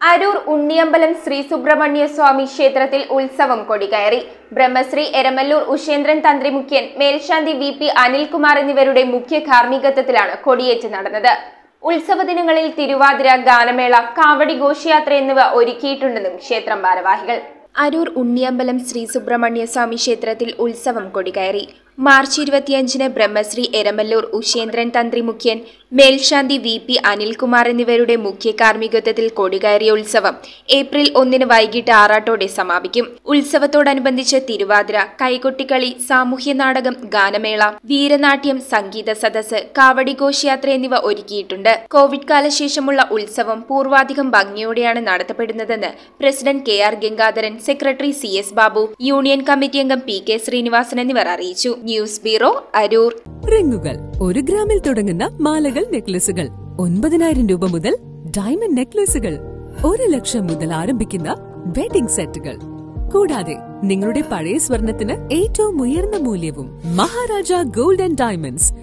അരൂർ ഉണ്ണിയമ്പലം ശ്രീ സുബ്രഹ്മണ്യ സ്വാമി ക്ഷേത്രത്തിൽ ഉത്സവം കൊടികയറി ബ്രഹ്മശ്രീ എരമല്ലൂർ ഉഷേന്ദ്രൻ തന്ത്രി മുഖ്യൻ മേൽശാന്തി വി പി അനിൽകുമാർ എന്നിവരുടെ മുഖ്യ കാർമ്മികത്വത്തിലാണ് കൊടിയേറ്റ് നടന്നത് ഉത്സവ ദിനങ്ങളിൽ തിരുവാതിര ഗാനമേള കാവടി ഘോഷയാത്ര എന്നിവ ഒരുക്കിയിട്ടുണ്ടെന്നും ക്ഷേത്രം ഭാരവാഹികൾ അരൂർ ഉണ്ണിയമ്പലം ശ്രീ സുബ്രഹ്മണ്യ സ്വാമി ക്ഷേത്രത്തിൽ ഉത്സവം കൊടികയറി മാർച്ച് ഇരുപത്തിയഞ്ചിന് ബ്രഹ്മശ്രീ എരമല്ലൂർ ഉഷേന്ദ്രൻ തന്ത്രി മുഖ്യൻ മേൽശാന്തി വി പി അനിൽകുമാർ എന്നിവരുടെ മുഖ്യ കാർമ്മികത്വത്തിൽ കൊടികയറിയ ഉത്സവം ഏപ്രിൽ ഒന്നിന് വൈകിട്ട് ആറാട്ടോടെ സമാപിക്കും ഉത്സവത്തോടനുബന്ധിച്ച് തിരുവാതിര കൈകൊട്ടിക്കളി സാമൂഹ്യ നാടകം ഗാനമേള വീരനാട്യം സംഗീത സദസ്സ് കാവടി ഘോഷയാത്ര എന്നിവ ഒരുക്കിയിട്ടുണ്ട് കോവിഡ് കാലശേഷമുള്ള ഉത്സവം പൂർവാധികം ഭംഗിയോടെയാണ് നടത്തപ്പെടുന്നതെന്ന് president K R Gangadharan secretary C S Babu union committee അംഗം പി കെ ശ്രീനിവാസൻ എന്നിവർ അറിയിച്ചു ന്യൂസ് ബ്യൂറോ അരൂർ റിങ്ങുകൾ ഒരു ഗ്രാമിൽ തുടങ്ങുന്ന മാലകൾ നെക്ലസുകൾ ഒൻപതിനായിരം രൂപ മുതൽ ഡയമണ്ട് നെക്ലസുകൾ ഒരു ലക്ഷം മുതൽ ആരംഭിക്കുന്ന വെഡിംഗ് സെറ്റുകൾ കൂടാതെ നിങ്ങളുടെ പഴയ സ്വർണത്തിന് ഏറ്റവും ഉയർന്ന മൂല്യവും മഹാരാജ ഗോൾഡ് ആൻഡ് ഡയമണ്ട്സ്